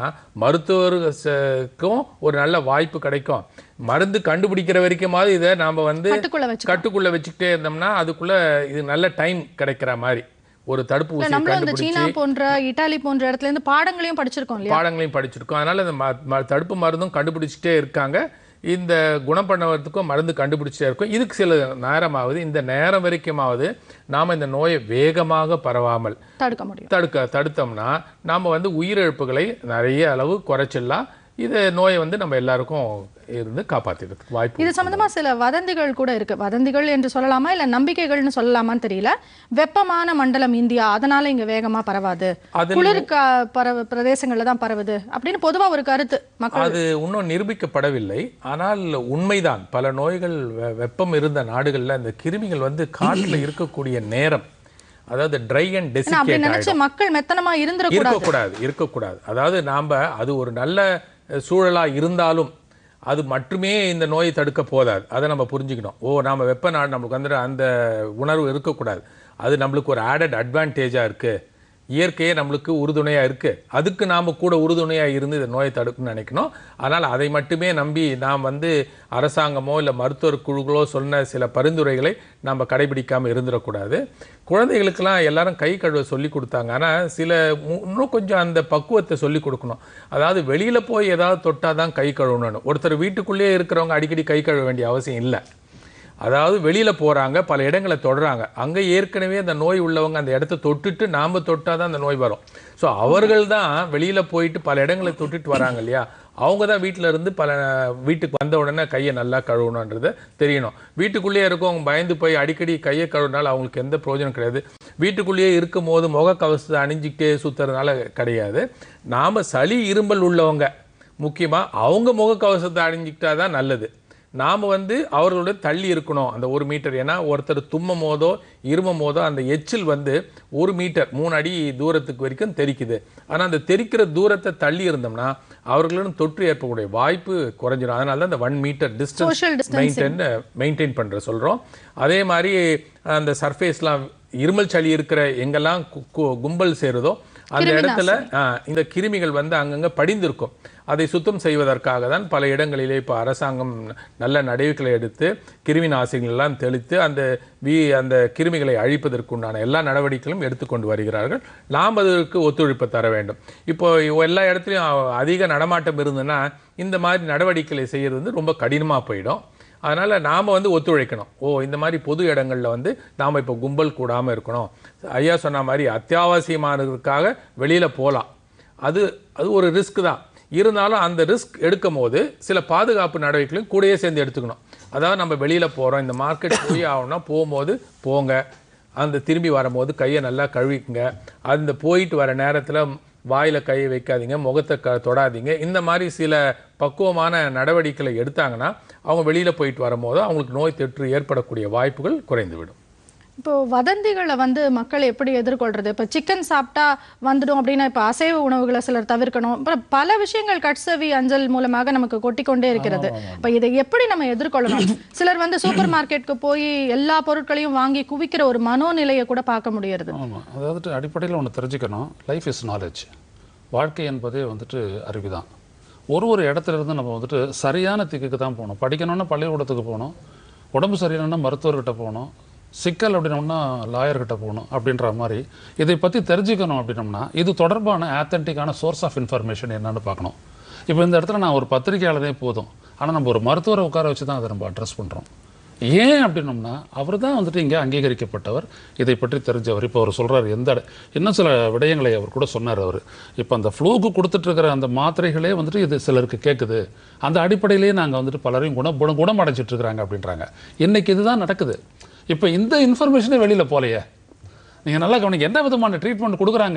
மருத்துவருக்கும் ஒரு நல்ல வாய்ப்பு கிடைக்கும் மருந்து கண்டுபிடிக்கிற வரைக்குமாவது இதை நாம வந்து கட்டுக்குள்ள வச்சு கட்டுக்குள்ள வச்சுக்கிட்டே இருந்தோம்னா அதுக்குள்ள இது நல்ல டைம் கிடைக்கிற மாதிரி ஒரு தடுப்பு ஊசி நம்மளும் இந்த கண்டுபிடிச்சு சீனா போன்ற இட்டாலி போன்ற இடத்துல இருந்து பாடங்களையும் படிச்சிருக்கோம் இல்லையா பாடங்களையும் படிச்சிருக்கோம் அதனால இந்த ம- ம- தடுப்பு மருந்தும் கண்டுபிடிச்சிட்டே இருக்காங்க இந்த குணம் பண்ணுவதற்கும் மருந்து கண்டுபிடிச்சிட்டே இருக்கும் இதுக்கு சில நேரமாவது இந்த நேரம் வரைக்குமாவது நாம இந்த நோயை வேகமாக பரவாமல் தடுக்க முடியும் தடுக்க தடுத்தோம்னா நாம வந்து உயிரிழப்புகளை நிறைய அளவு குறைச்சிடலாம் இது நோயை வந்து நம்ம எல்லாருக்கும் இருந்து காப்பாத்திடுறதுக்கு வாய்ப்பு இது இருக்கு. சம்பந்தமா சில வதந்திகள் கூட இருக்கு வதந்திகள் என்று சொல்லலாமா இல்ல நம்பிக்கைகள்னு சொல்லலாமான்னு தெரியல வெப்பமான மண்டலம் இந்தியா அதனால இங்க வேகமா பரவாது அதுல- குளிர் க- பரவ பிரதேசங்கள்ல தான் பரவுது அப்படின்னு பொதுவா ஒரு கருத்து மக்கள் அது இன்னும் நிரூபிக்கப்படவில்லை ஆனால் உண்மைதான் பல நோய்கள் வெ- வெப்பம் இருந்த நாடுகள்ல இந்த கிருமிகள் வந்து காட்டுல இருக்கக்கூடிய நேரம் அதாவது ட்ரை அண்ட் ஏன்னா அப்படி டெசிகேட் நினைச்சு மக்கள் மெத்தனமா இருந்துடக்கூடாது இருக்கக்கூடாது இருக்கக்கூடாது அதாவது நாம அது ஒரு நல்ல அஹ், சூழலா இருந்தாலும் அது மட்டுமே இந்த நோயை தடுக்க போதாது அதை நம்ம புரிஞ்சுக்கணும் ஓ நாம வெப்ப நாடு நம்மளுக்கு வந்து அந்த உணர்வு இருக்கக்கூடாது அது நம்மளுக்கு ஒரு ஆடட் அட்வான்டேஜாக இருக்கு இயற்கையே நம்மளுக்கு உறுதுணையாக இருக்கு அதுக்கு நாம் கூட உறுதுணையாக இருந்து இந்த நோயை தடுக்கணும்னு நினைக்கணும் அதனால் அதை மட்டுமே நம்பி நாம் வந்து அரசாங்கமோ இல்லை மருத்துவர் குழுக்களோ சொன்ன சில பரிந்துரைகளை நாம் கடைபிடிக்காமல் இருந்துடக்கூடாது குழந்தைகளுக்கெல்லாம் எல்லாரும் கை கழுவ சொல்லி கொடுத்தாங்க ஆனால் சில மு- இன்னும் கொஞ்சம் அந்த பக்குவத்தை சொல்லி கொடுக்கணும் அதாவது வெளியில் போய் ஏதாவது தொட்டால் தான் கை கழுவணும்னு ஒருத்தர் வீட்டுக்குள்ளேயே இருக்கிறவங்க அடிக்கடி கை கழுவ வேண்டிய அவசியம் இல்லை அதாவது வெளியில் போகிறாங்க பல இடங்களை தொடுறாங்க அங்கே ஏற்கனவே அந்த நோய் உள்ளவங்க அந்த இடத்த தொட்டுட்டு நாம் தொட்டால் தான் அந்த நோய் வரும் ஸோ அவர்கள் தான் வெளியில் போயிட்டு பல இடங்களை தொட்டுட்டு வராங்க இல்லையா அவங்க தான் வீட்டில் இருந்து பல வீட்டுக்கு வந்த உடனே கையை நல்லா கழுவணுன்றது தெரியணும் வீட்டுக்குள்ளேயே இருக்கவங்க பயந்து போய் அடிக்கடி கையை கழுவினால அவங்களுக்கு எந்த பிரயோஜனம் கிடையாது வீட்டுக்குள்ளேயே இருக்கும் போது முகக்கவசத்தை அணிஞ்சிக்கிட்டே சுத்துறதுனால கிடையாது நாம் சளி இருமல் உள்ளவங்க முக்கியமாக அவங்க முகக்கவசத்தை அணிஞ்சிக்கிட்டா தான் நல்லது நாம் வந்து அவர்களோட தள்ளி இருக்கணும் அந்த ஒரு மீட்டர் ஏன்னா ஒருத்தர் தும்மும் போதோ இருமும் போதோ அந்த எச்சில் வந்து ஒரு மீட்டர் மூணு அடி தூரத்துக்கு வரைக்கும் தெரிக்குது ஆனால் அந்த தெரிக்கிற தூரத்தை தள்ளி இருந்தோம்னா அவர்களிடம் தொற்று ஏற்படக்கூடிய வாய்ப்பு குறைஞ்சிடும் அதனால தான் அந்த one metre distance Social distancing. Maintain maintain பண்ணுற சொல்கிறோம் அதே மாதிரி அந்த சர்ஃபேஸ்லாம் இருமல் சளி இருக்கிற எங்கெல்லாம் கு- கு- கும்பல் சேருதோ அந்த இடத்துல ஆ, இந்த கிருமிகள் வந்து அங்கங்க படிந்திருக்கும் அதை சுத்தம் செய்வதற்காக தான் பல இடங்களிலே இப்போ அரசாங்கம் நல்ல நடவடிக்கைகளை எடுத்து கிருமி நாசினிகள் எல்லாம் தெளித்து அந்த வீ அந்த கிருமிகளை அழிப்பதற்குண்டான எல்லா நடவடிக்கைகளும் எடுத்துக்கொண்டு வருகிறார்கள் நாம் அதற்கு ஒத்துழைப்பு தர வேண்டும் இப்போ எல்லா இடத்துலையும் அதிக நடமாட்டம் இருந்ததுன்னா இந்த மாதிரி நடவடிக்கைகளை செய்யறது வந்து ரொம்ப கடினமாக போயிடும் அதனால் நாம் வந்து ஒத்துழைக்கணும் ஓ இந்த மாதிரி பொது இடங்கள்ல வந்து நாம் இப்போ கும்பல் கூடாமல் இருக்கணும் ஐயா சொன்ன மாதிரி அத்தியாவசியமானதுக்காக வெளியில் போகலாம் அது அது ஒரு ரிஸ்க் தான் இருந்தாலும் அந்த ரிஸ்க் எடுக்கும் போது சில பாதுகாப்பு நடவடிக்கைகளையும் கூடயே சேர்ந்து எடுத்துக்கணும் அதாவது நம்ம வெளியில் போகிறோம் இந்த மார்க்கெட் போய் ஆகணும்னா போகும்போது போங்க அந்த திரும்பி வரும்போது கையை நல்லா கழுவிக்குங்க அந்த போயிட்டு வர நேரத்தில் வாயில் கையை வைக்காதீங்க முகத்தை க தொடாதீங்க இந்த மாதிரி சில பக்குவமான நடவடிக்கைகளை எடுத்தாங்கன்னா அவங்க வெளியில் போயிட்டு வரும்போது அவங்களுக்கு நோய் தொற்று ஏற்படக்கூடிய வாய்ப்புகள் குறைந்துவிடும் இப்போ வதந்திகளை வந்து மக்கள் எப்படி எதிர்கொள்றது இப்போ சிக்கன் சாப்பிட்டா வந்துடும் அப்படின்னா இப்போ அசைவ உணவுகளை சிலர் தவிர்க்கணும் அப்புறம் பல விஷயங்கள் கட்சவி அஞ்சல் மூலமாக நமக்கு கொட்டிக்கொண்டே இருக்கிறது இப்போ இதை எப்படி நம்ம எதிர்கொள்ளணும் சிலர் வந்து சூப்பர் மார்க்கெட்டுக்கு போய் எல்லா பொருட்களையும் வாங்கி குவிக்கிற ஒரு மனோநிலையை கூட பார்க்க முடியறது ஆமாம் அதாவது அடிப்படையில் ஒன்று தெரிஞ்சுக்கணும் லைஃப் இஸ் நாலேஜ் வாழ்க்கை என்பதே வந்துட்டு அறிவு தான் ஒரு ஒரு இடத்துல இருந்து நம்ம வந்துட்டு சரியான திக்குக்கு தான் போகணும் படிக்கணும்னா பள்ளிக்கூடத்துக்கு போகணும் உடம்பு சரியில்லைன்னா மருத்துவர்கிட்ட போகணும் சிக்கல் அப்படின்னோம்னா லாயர்கிட்ட போகணும் அப்படின்ற மாதிரி இதை பற்றி தெரிஞ்சுக்கணும் அப்படின்னோம்னா இது தொடர்பான ஆத்தென்டிக்கான சோர்ஸ் ஆஃப் இன்ஃபர்மேஷன் என்னன்னு பார்க்கணும் இப்போ இந்த இடத்துல நான் ஒரு பத்திரிகையாளரே போதும் ஆனால் நம்ம ஒரு மருத்துவரை உட்கார வச்சு தான் அதை நம்ம அட்ரஸ் பண்ணுறோம் ஏன் அப்படின்னோம்னா அவர் தான் வந்துட்டு இங்கே அங்கீகரிக்கப்பட்டவர் இதை பற்றி தெரிஞ்சவர் இப்போ அவர் சொல்றாரு எந்த இட- இன்னும் சில விடயங்களை அவர் கூட சொன்னார் அவர் இப்போ அந்த ஃப்ளூக்கு கொடுத்துட்டு இருக்கிற அந்த மாத்திரைகளே வந்துட்டு இது சிலருக்கு கேட்குது அந்த அடிப்படையிலேயே நாங்கள் வந்துட்டு பலரையும் குண குண குணமடைச்சிட்டு இருக்கிறாங்க அப்படின்றாங்க இன்னைக்கு இதுதான் நடக்குது இப்போ இந்த இன்ஃபர்மேஷனே வெளியில் போலையே நீங்கள் நல்லா கவனிங்க என்ன விதமான ட்ரீட்மெண்ட் கொடுக்குறாங்க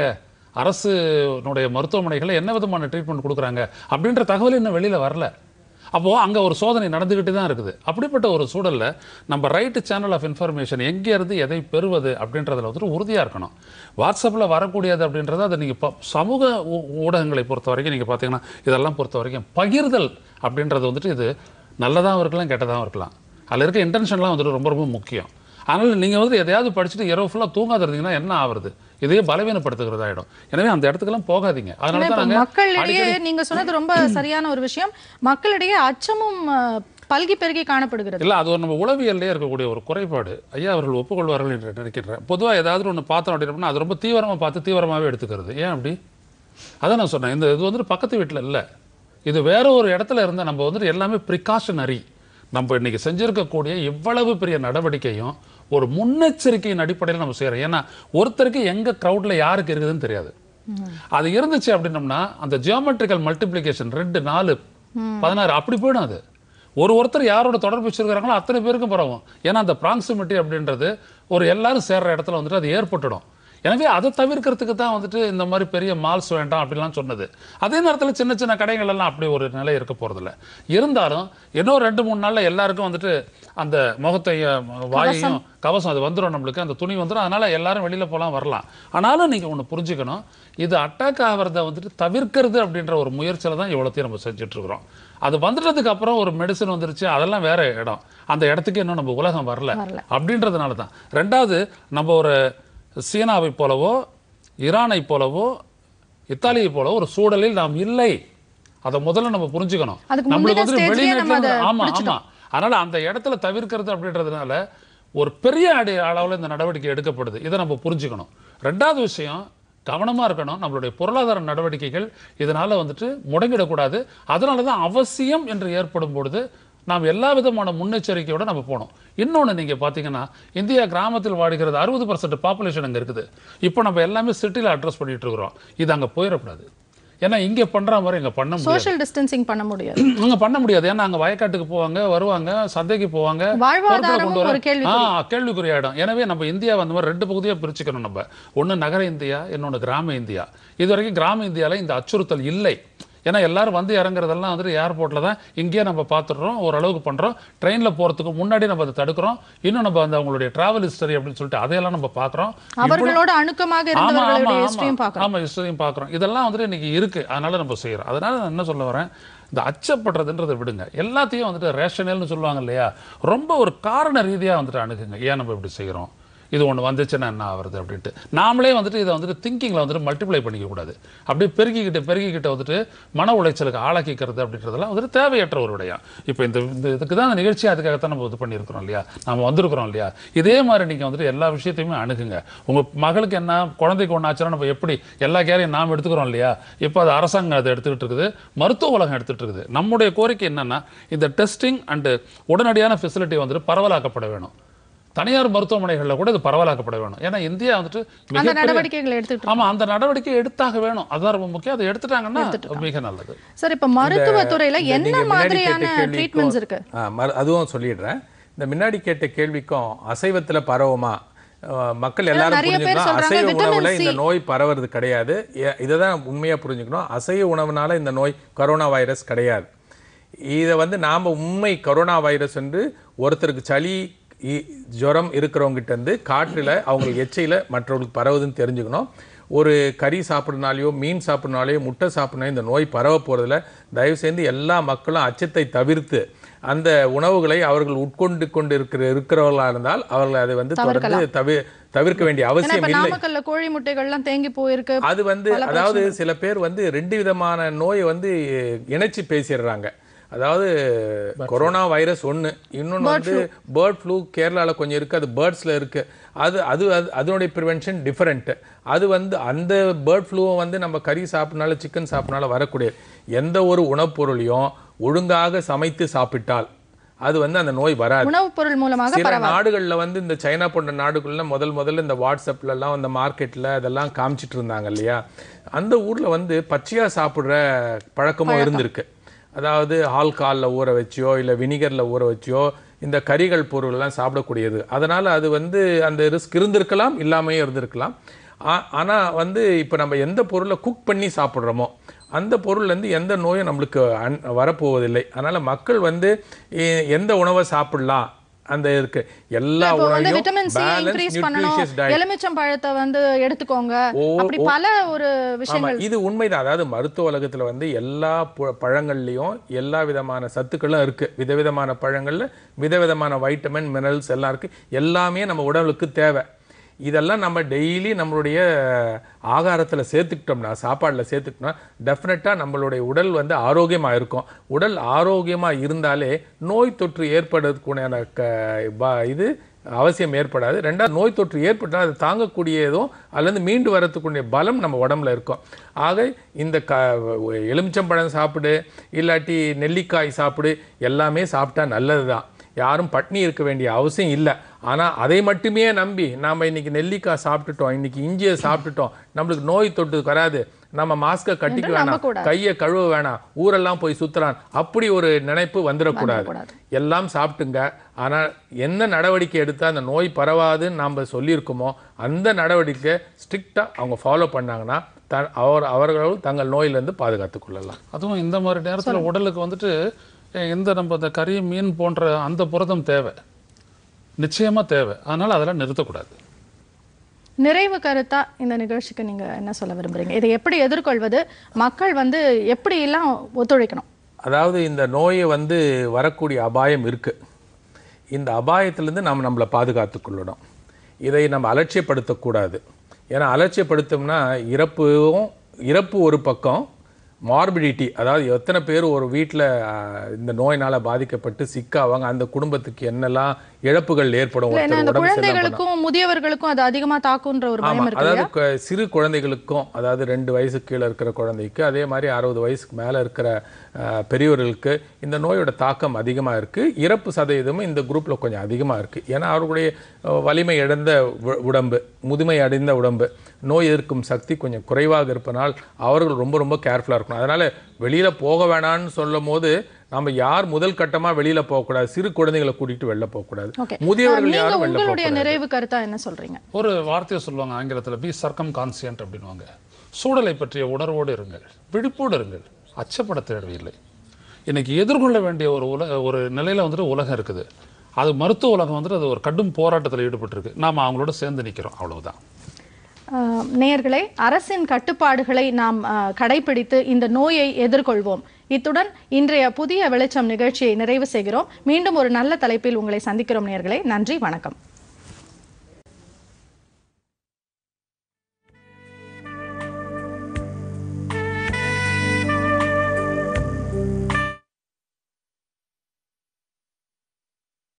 அரசுனுடைய மருத்துவமனைகளில் என்ன விதமான ட்ரீட்மெண்ட் கொடுக்குறாங்க அப்படின்ற தகவல் இன்னும் வெளியில் வரல அப்போது அங்கே ஒரு சோதனை நடந்துக்கிட்டு தான் இருக்குது அப்படிப்பட்ட ஒரு சூழலில் நம்ம ரைட்டு சேனல் ஆஃப் இன்ஃபர்மேஷன் எங்கேருந்து எதை பெறுவது அப்படின்றதுல வந்துட்டு உறுதியாக இருக்கணும் வாட்ஸ்அப்பில் வரக்கூடியது அப்படின்றது அதை நீங்கள் இப்போ சமூக ஊ- ஊடகங்களை பொறுத்த வரைக்கும் நீங்கள் பார்த்தீங்கன்னா இதெல்லாம் பொறுத்த வரைக்கும் பகிர்தல் அப்படின்றது வந்துட்டு இது நல்லதாகவும் இருக்கலாம் கெட்டதாகவும் இருக்கலாம் அதில் இருக்க இன்டென்ஷன்லாம் வந்துட்டு ரொம்ப ரொம்ப முக்கியம் அதனால் நீங்கள் வந்து எதையாவது படிச்சுட்டு இரவு ஃபுல்லாக தூங்காத இருந்தீங்கன்னா என்ன ஆகுறது இதையே பலவீனப்படுத்துகிறதாயிடும் எனவே அந்த இடத்துக்கெல்லாம் போகாதீங்க அதனால ஏன்னா தான் இப்ப நாங்கள் மக்களிடையே நீங்க சொன்னது ரொம்ப சரியான ஒரு விஷயம் மக்களிடையே அச்சமும் அஹ், பல்கி பெருகி காணப்படுகிறது இல்லை அது ஒரு நம்ம உளவியல்லே இருக்கக்கூடிய ஒரு குறைபாடு ஐயா அவர்கள் ஒப்புக்கொள்வார்கள் என்று நினைக்கிறேன் பொதுவாக ஏதாவது ஒன்று பார்த்தோம் அப்படின்னா அது ரொம்ப தீவிரமாக பார்த்து தீவிரமாகவே எடுத்துக்கிறது ஏன் அப்படி அதான் நான் சொன்னேன் இந்த இது வந்துட்டு பக்கத்து வீட்டில் இல்லை இது வேற ஒரு இடத்துல இருந்தால் நம்ம வந்துட்டு எல்லாமே ப்ரிகாஷனரி நம்ம இன்னைக்கு செஞ்சிருக்கக்கூடிய இவ்வளவு பெரிய நடவடிக்கையும் ஒரு முன்னெச்சரிக்கையின் அடிப்படையில் நம்ம செய்கிறோம் ஏன்னா ஒருத்தருக்கு எங்க க்ரௌடில் யாருக்கு இருக்குதுன்னு தெரியாது அது இருந்துச்சு அப்படின்னம்னா அந்த ஜியோமெட்ரிக்கல் மல்டிப்ளிகேஷன் ரெண்டு நாலு பதினாறு அப்படி போயிடும் அது ஒரு ஒருத்தர் யாரோட தொடர்பு வச்சிருக்கிறாங்களோ அத்தனை பேருக்கும் பரவும் ஏன்னா அந்த ப்ராக்சிமிட்டி அப்படின்றது ஒரு எல்லாரும் சேர்ற இடத்துல வந்துட்டு அது ஏற்பட்டுடும் எனவே அதை தவிர்க்கிறதுக்கு தான் வந்துட்டு இந்த மாதிரி பெரிய மால்ஸ் வேண்டாம் அப்படிலாம் சொன்னது அதே நேரத்தில் சின்ன சின்ன கடைகள் எல்லாம் அப்படி ஒரு நிலை இருக்க போகிறதில்ல இருந்தாலும் இன்னும் ரெண்டு மூணு நாளில் எல்லாருக்கும் வந்துட்டு அந்த முகத்தையும் வாயையும் கவசம் அது வந்துடும் நம்மளுக்கு அந்த துணி வந்துடும் அதனால எல்லாரும் வெளியில் போகலாம் வரலாம் ஆனாலும் நீங்கள் ஒன்று புரிஞ்சுக்கணும் இது அட்டாக் ஆகிறத வந்துட்டு தவிர்க்கிறது அப்படின்ற ஒரு முயற்சியில் தான் இவ்வளோத்தையும் நம்ம செஞ்சுட்டு இருக்கிறோம் அது வந்துட்டதுக்கு அப்புறம் ஒரு மெடிசன் வந்துருச்சு அதெல்லாம் வேற இடம் அந்த இடத்துக்கு இன்னும் நம்ம உலகம் வரல வரல. அப்படின்றதுனால தான் ரெண்டாவது நம்ம ஒரு சீனாவை போலவோ ஈரானை போலவோ இத்தாலியை போலவோ ஒரு சூழலில் நாம் இல்லை அதை முதல்ல நம்ம புரிஞ்சுக்கணும் அதுக்கு நம்மளுக்கு முந்தின வந்து ஸ்டேஜ்லயே நம்ம அதை வெளிநாட்டுல ஆமா ஆமா பிடிச்சிட்டோம். அதனால அந்த இடத்துல தவிர்க்கிறது அப்படின்றதுனால ஒரு பெரிய அடி அளவில் இந்த நடவடிக்கை எடுக்கப்படுது இதை நம்ம புரிஞ்சுக்கணும் ரெண்டாவது விஷயம் கவனமா இருக்கணும் நம்மளுடைய பொருளாதார நடவடிக்கைகள் இதனால வந்துட்டு முடங்கிடக்கூடாது அதனால தான் அவசியம் என்று ஏற்படும் பொழுது நாம் எல்லா விதமான முன்னெச்சரிக்கையோட நம்ம போனோம் இன்னொன்று நீங்கள் பார்த்தீங்கன்னா இந்தியா கிராமத்தில் வாடுகிறது அறுபது பர்சன்ட் பாப்புலேஷன் அங்கே இருக்குது இப்போ நம்ம எல்லாமே சிட்டியில் அட்ரஸ் பண்ணிட்டு இருக்கிறோம் இது அங்கே போயிடக்கூடாது ஏன்னா இங்கே பண்ணுற மாதிரி இங்கே பண்ண முடியாது சோஷியல் டிஸ்டன்சிங் பண்ண முடியாது அங்க பண்ண முடியாது ஏன்னா அங்க வயக்காட்டுக்கு போவாங்க வருவாங்க சந்தைக்கு போவாங்க வாழ்வாதாரமும் பொருட்களை ஒரு கேள்விக்குறி. ஆ கேள்விக்குறியாயிடும் எனவே நம்ம இந்தியா அந்த மாதிரி ரெண்டு பகுதியா பிரிச்சுக்கணும் நம்ம ஒண்ணு நகர இந்தியா இன்னொன்னு கிராம இந்தியா இது வரைக்கும் கிராம இந்தியால இந்த அச்சுறுத்தல் இல்லை ஏன்னா எல்லாரும் வந்து இறங்குறதெல்லாம் வந்துட்டு ஏர்போர்ட்ல தான் இங்கேயே நம்ம பார்த்துடுறோம் ஓரளவுக்கு பண்றோம் ட்ரெயின்ல போறதுக்கு முன்னாடி நம்ம அதை தடுக்கிறோம் இன்னும் நம்ம அந்த அவங்களுடைய டிராவல் ஹிஸ்டரி அப்படின்னு சொல்லிட்டு அதையெல்லாம் நம்ம பார்க்குறோம் அவர்களோட அணுக்கமாக ஆமா, ஆமா, இருந்தவர்களுடைய ஆமா. ஹிஸ்டரியும் பார்க்கணும் ஆமா ஹிஸ்டரியும் பார்க்குறோம் இதெல்லாம் வந்துட்டு இன்னைக்கு இருக்கு அதனால நம்ம செய்யறோம் அதனால நான் என்ன சொல்ல வரேன் இந்த அச்சப்படுறதுன்றதை விடுங்க எல்லாத்தையும் வந்துட்டு ரேஷனல்னு சொல்லுவாங்க இல்லையா ரொம்ப ஒரு காரண ரீதியா வந்துட்டு அணுகுங்க ஏன் நம்ம இப்படி செய்யறோம் இது ஒன்று வந்துச்சுன்னா என்ன ஆகுறது அப்படின்ட்டு நாமளே வந்துட்டு இதை வந்துட்டு திங்கிங்கில் வந்துட்டு மல்டிப்ளை பண்ணிக்க கூடாது அப்படியே பெருகிக்கிட்டு பெருகிக்கிட்ட வந்துட்டு மன உளைச்சலுக்கு ஆளாக்கிக்கிறது அப்படின்றதெல்லாம் வந்துட்டு தேவையற்ற ஒரு விடயம் இப்போ இந்த இந்த இதுக்கு தான் இந்த நிகழ்ச்சி அதுக்காகத்தான் நம்ம இது பண்ணியிருக்கிறோம் இல்லையா நம்ம வந்திருக்கிறோம் இல்லையா இதே மாதிரி நீங்கள் வந்துட்டு எல்லா விஷயத்தையுமே அணுகுங்க உங்கள் மகளுக்கு என்ன குழந்தைக்கு ஒன்று ஆச்சுன்னா நம்ம எப்படி எல்லா கேரையும் நாம் எடுத்துக்கிறோம் இல்லையா இப்போ அது அரசாங்கம் அதை எடுத்துக்கிட்டு இருக்குது மருத்துவ உலகம் எடுத்துகிட்டு இருக்குது நம்முடைய கோரிக்கை என்னன்னா இந்த டெஸ்டிங் அண்டு உடனடியான ஃபெசிலிட்டி வந்துட்டு பரவலாக்கப்பட வேணும் தனியார் மருத்துவமனைகளில் கூட இது பரவலாக்கப்பட வேணும் ஏன்னா இந்தியா வந்துட்டு அந்த மிகப்பெரிய நடவடிக்கைகளை எடுத்துக்கிட்டு ஆமா அந்த நடவடிக்கை எடுத்தாக வேணும் அதுதான் ரொம்ப முக்கியம் அதை எடுத்துட்டாங்கன்னா மிக நல்லது சார் இப்ப மருத்துவத்துறையில இந்த என்ன நீங்க முன்னாடி மாதிரியான கேட்ட கேள்விக்கும், ட்ரீட்மெண்ட்ஸ் இருக்கு ஆ, மறு- அதுவும் சொல்லிடுறேன் இந்த முன்னாடி கேட்ட கேள்விக்கும் அசைவத்துல பரவுமா அஹ், மக்கள் எல்லாரும் நிறைய பேர் புரிஞ்சுக்கணும் சொல்றாங்க, அசைவ vitamin உணவுல C. இந்த நோய் பரவுறது கிடையாது எ- இதை தான் உண்மையா புரிஞ்சுக்கணும் அசைவ உணவுனால இந்த நோய் கொரோனா வைரஸ் கிடையாது இதை வந்து நாம் உண்மை கொரோனா வைரஸ் என்று ஒருத்தருக்கு சளி இ- ஜுரம் இருக்கிறவங்ககிட்ட இருந்து காற்றில் அவங்க எச்சையில் மற்றவங்களுக்கு பரவுதுன்னு தெரிஞ்சுக்கணும் ஒரு கறி சாப்பிட்றனாலையோ மீன் சாப்பிட்றனாலையோ முட்டை சாப்பிட்றனாலையோ இந்த நோய் பரவ போகிறதில்ல தயவு செய்து எல்லா மக்களும் அச்சத்தை தவிர்த்து அந்த உணவுகளை அவர்கள் உட்கொண்டு கொண்டு இருக்கிற இருக்கிறவர்களாக இருந்தால் அவர்கள் அதை வந்து தொடர்ந்து தவி தவிர்க்க வேண்டிய ஏன்னா அவசியம் இப்ப இல்லை நாமக்கல்ல கோழி முட்டைகள்லாம் தேங்கி போயிருக்கு அது வந்து பல அதாவது சில பேர் வந்து ரெண்டு விதமான நோயை வந்து இணைச்சு பேசிடுறாங்க அதாவது கொரோனா வைரஸ் ஒன்று இன்னொன்று வந்து பேர்ட் ஃப்ளூ கேரளாவில் கொஞ்சம் இருக்குது அது பேர்ட்ஸில் இருக்குது அது அது அது- அதனுடைய ப்ரிவென்ஷன் டிஃப்ரெண்ட்டு அது வந்து அந்த பேர்ட் ஃப்ளூவை வந்து நம்ம கறி சாப்பிட்னால சிக்கன் சாப்பிட்னால வரக்கூடிய எந்த ஒரு உணவுப் பொருளையும் ஒழுங்காக சமைத்து சாப்பிட்டால் அது வந்து அந்த நோய் வராது உணவுப் பொருள் மூலமாக சில பரவாது நாடுகள்ல வந்து இந்த சைனா போன்ற நாடுகள்ல முதல் முதல்ல இந்த வாட்ஸ்அப்ல எல்லாம் இந்த மார்க்கெட்ல அதெல்லாம் காமிச்சிட்டு இருந்தாங்க இல்லையா அந்த ஊர்ல வந்து பச்சையா சாப்பிடுற பழக்கமும் இருந்திருக்கு அதாவது ஆல்கால்ல ஊற வச்சியோ இல்ல வினிகர்ல ஊற வச்சியோ இந்த கறிகள் பொருள்லாம் சாப்பிடக்கூடியது அதனால அது வந்து அந்த ரிஸ்க் இருந்திருக்கலாம் இல்லாமையே இருந்திருக்கலாம் ஆ- ஆனா வந்து இப்போ நம்ம எந்த பொருளை குக் பண்ணி சாப்பிட்றோமோ அந்த பொருள்லேருந்து எந்த நோயும் நம்மளுக்கு அன் வரப்போவதில்லை அதனால மக்கள் வந்து எ- எந்த உணவை சாப்பிடலாம் அந்த இருக்கு எல்லா இப்போ வந்து உணவையும் விட்டமின் சி பேலன்ஸ் இன்க்ரீஸ் பண்ணணும் நியூட்ரிஷியஸ் டயட் எலுமிச்சம் பழத்தை வந்து எடுத்துக்கோங்க ஓ, அப்படி ஓ. பல ஒரு ஆமா விஷயங்கள் இது உண்மைதான் அதாவது மருத்துவ உலகத்துல வந்து எல்லா பு- பழங்கள்லயும் எல்லா விதமான சத்துக்களும் இருக்கு விதவிதமான பழங்கள்ல விதவிதமான வைட்டமின் மினரல்ஸ் எல்லாம் இருக்கு எல்லாமே நம்ம உடலுக்கு தேவை இதெல்லாம் நம்ம டெய்லி நம்மளுடைய ஆகாரத்துல சேர்த்துக்கிட்டோம்னா சாப்பாடுல சேர்த்துக்கிட்டோம்னா டெஃபினட்டா நம்மளுடைய உடல் வந்து ஆரோக்கியமா இருக்கும் உடல் ஆரோக்கியமா இருந்தாலே நோய் தொற்று ஏற்படுறதுக்குண்டான க ப- இது அவசியம் ஏற்படாது ரெண்டாவது நோய் தொற்று ஏற்பட்டால் அது தாங்கக்கூடியதும் அதுலேருந்து மீண்டு வரத்துக்குரிய பலம் நம்ம உடம்புல இருக்கும் ஆக இந்த க எலுமிச்சம்பழம் சாப்பிடு இல்லாட்டி நெல்லிக்காய் சாப்பிடு எல்லாமே சாப்பிட்டா நல்லது தான் யாரும் பட்னி இருக்க வேண்டிய அவசியம் இல்லை ஆனால் அதை மட்டுமே நம்பி நாம் இன்னைக்கு நெல்லிக்காய் சாப்பிட்டுட்டோம் இன்னைக்கு இஞ்சியை சாப்பிட்டுட்டோம் நம்மளுக்கு நோய் தொட்டு வராது நம்ம மாஸ்கை கட்டிக்க என்று வேணாம் நம்பக்கூடாது. கையை கழுவ வேணாம் ஊரெல்லாம் போய் சுத்தலாம் அப்படி ஒரு நினைப்பு வந்துடக்கூடாது வந்துடக்கூடாது. எல்லாம் சாப்பிட்டுங்க ஆனால் என்ன நடவடிக்கை எடுத்தால் அந்த நோய் பரவாதுன்னு நாம் சொல்லியிருக்கோமோ அந்த நடவடிக்கை ஸ்ட்ரிக்டாக அவங்க ஃபாலோ பண்ணாங்கன்னா த அவர் அவர்கள் தங்கள் நோயிலிருந்து பாதுகாத்துக் கொள்ளலாம் அதுவும் இந்த மாதிரி நேரத்துல உடலுக்கு வந்துட்டு அஹ், இந்த நம்ம இந்த கறி மீன் போன்ற அந்த புரதம் தேவை நிச்சயமா தேவை அதனால அதெல்லாம் நிறுத்தக்கூடாது நிறைவு கருத்தா இந்த நிகழ்ச்சிக்கு நீங்க என்ன சொல்ல விரும்புறீங்க இதை எப்படி எதிர்கொள்வது மக்கள் வந்து எப்படி எல்லாம் ஒத்துழைக்கணும் அதாவது இந்த நோயை வந்து வரக்கூடிய அபாயம் இருக்கு இந்த அபாயத்திலேருந்து நாம் நம்மளை பாதுகாத்துக் கொள்ளணும் இதை நம்ம அலட்சியப்படுத்தக்கூடாது ஏன்னா அலட்சியப்படுத்தோம்னா இறப்பும் இறப்பு ஒரு பக்கம் மார்பிடிட்டி அதாவது எத்தனை பேர் ஒரு வீட்டில் இந்த நோயினால் பாதிக்கப்பட்டு சிக்காவாங்க அந்த குடும்பத்துக்கு என்னெல்லாம் இழப்புகள் ஏற்படும் இல்ல ஏன்னா ஒருத்தர் இந்த உடம்பு சரியில்லாம போனா. குழந்தைகளுக்கும் முதியவர்களுக்கும் அது அதிகமா தாக்குன்ற ஒரு பயம் ஆமா இருக்கு அதாவது இல்லையா கு- சிறு குழந்தைகளுக்கும் அதாவது ரெண்டு வயசுக்கு கீழே இருக்கிற குழந்தைக்கு அதே மாதிரி அறுபது வயசுக்கு மேலே இருக்கிற அஹ், பெரியவர்களுக்கு இந்த நோயோட தாக்கம் அதிகமாக இருக்கு இறப்பு சதவீதமும் இந்த குரூப்ல கொஞ்சம் அதிகமாக இருக்கு ஏன்னா அவர்களுடைய அஹ், வலிமை இழந்த உ- உடம்பு முதுமை அடைந்த உடம்பு நோய் எதிர்க்கும் சக்தி கொஞ்சம் குறைவாக இருப்பதனால் அவர்கள் ரொம்ப ரொம்ப கேர்ஃபுல்லாக இருக்கணும் அதனால வெளியில போக வேணாம்னு சொல்லும் போது நம்ம யார் முதல் கட்டமா வெளியில போகக்கூடாது சிறு குழந்தைகளை கூட்டிட்டு வெளில போகக்கூடாது ஓகே முதியவர்கள் நீங்க யாரும் வெளில உங்களுடைய போகக்கூடாது நிறைவு கருத்தா என்ன சொல்றீங்க ஒரு வார்த்தையை சொல்லுவாங்க ஆங்கிலத்துல பி சர்க்கம் கான்சியன்ட் அப்படின்வாங்க சூழலை பற்றிய உணர்வோடு இருங்கள் விழிப்போடு இருங்கள் அச்சப்பட தேவையில்லை இன்னைக்கு எதிர்கொள்ள வேண்டிய ஒரு உலக ஒரு நிலையில வந்துட்டு உலகம் இருக்குது அது மருத்துவ உலகம் வந்துட்டு அது ஒரு கடும் போராட்டத்தில் ஈடுபட்டிருக்கு நாம அவங்களோட சேர்ந்து நிக்கிறோம் அவ்வளவுதான் ஆஹ் நேயர்களே அரசின் கட்டுப்பாடுகளை நாம் ஆஹ், கடைபிடித்து இந்த நோயை எதிர்கொள்வோம் இத்துடன் இன்றைய புதிய வெளிச்சம் நிகழ்ச்சியை நிறைவு செய்கிறோம் மீண்டும் ஒரு நல்ல தலைப்பில் உங்களை சந்திக்கிறோம் நேயர்களே நன்றி வணக்கம்